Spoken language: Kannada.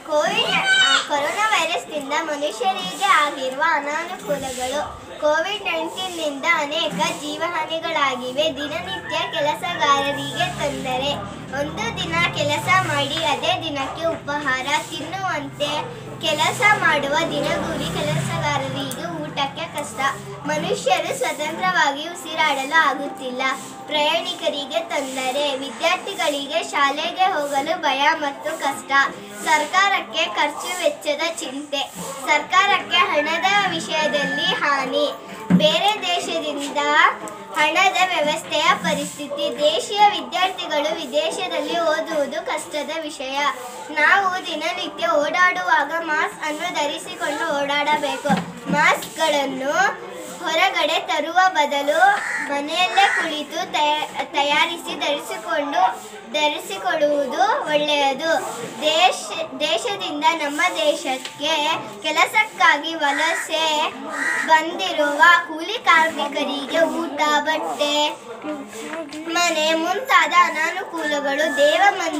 ಕೋವಿಡ್ ಆ, ಕೊರೋನಾ ವೈರಸ್ನಿಂದ ಮನುಷ್ಯರಿಗೆ ಆಗಿರುವ ಅನಾನುಕೂಲಗಳು ಕೋವಿಡ್ ನೈನ್ಟೀನ್ನಿಂದ ಅನೇಕ ಜೀವಹಾನಿಗಳಾಗಿವೆ ದಿನನಿತ್ಯ ಕೆಲಸಗಾರರಿಗೆ ತೊಂದರೆ ಒಂದು ದಿನ ಕೆಲಸ ಮಾಡಿ ಅದೇ ದಿನಕ್ಕೆ ಉಪಹಾರ ತಿನ್ನುವಂತೆ ಕೆಲಸ ಮಾಡುವ ದಿನಗೂಲಿ ಕೆಲಸಗಾರರಿಗೆ ಊಟಕ್ಕೆ ಕಷ್ಟ ಮನುಷ್ಯರು ಸ್ವತಂತ್ರವಾಗಿ ಉಸಿರಾಡಲು ಆಗುತ್ತಿಲ್ಲ ಪ್ರಯಾಣಿಕರಿಗೆ ತೊಂದರೆ ವಿದ್ಯಾರ್ಥಿಗಳಿಗೆ ಶಾಲೆಗೆ ಹೋಗಲು ಭಯ ಮತ್ತು ಕಷ್ಟ ಸರ್ಕಾರಕ್ಕೆ ಖರ್ಚು ವೆಚ್ಚದ ಚಿಂತೆ ಸರ್ಕಾರಕ್ಕೆ ಹಣದ ವಿಷಯದಲ್ಲಿ ಹಾನಿ ಬೇರೆ ದೇಶದಿಂದ ಹಣದ ವ್ಯವಸ್ಥೆಯ ಪರಿಸ್ಥಿತಿ ದೇಶೀಯ ವಿದ್ಯಾರ್ಥಿಗಳು ವಿದೇಶದಲ್ಲಿ ಓದುವುದು ಕಷ್ಟದ ವಿಷಯ ನಾವು ದಿನನಿತ್ಯ ಓಡಾಡುವಾಗ ಮಾಸ್ಕ್ ಅನ್ನು ಧರಿಸಿಕೊಂಡು ಓಡಾಡಬೇಕು ಮಾಸ್ಕ್ಗಳನ್ನು ಹೊರಗಡೆ ತರುವ ಬದಲು ಮನೆಯಲ್ಲೇ ಕುಳಿತು ತಯ- ತಯಾರಿಸಿ ಧರಿಸಿಕೊಂಡು ಧರಿಸಿಕೊಳ್ಳುವುದು ಒಳ್ಳೆಯದು ದೇಶ ದೇಶದಿಂದ ನಮ್ಮ ದೇಶಕ್ಕೆ ಕೆಲಸಕ್ಕಾಗಿ ವಲಸೆ ಬಂದಿರುವ ಕೂಲಿ ಕಾರ್ಮಿಕರಿಗೆ ಊಟ ಬಟ್ಟೆ ಮನೆ ಮುಂತಾದ ಅನಾನುಕೂಲಗಳು ದೇವ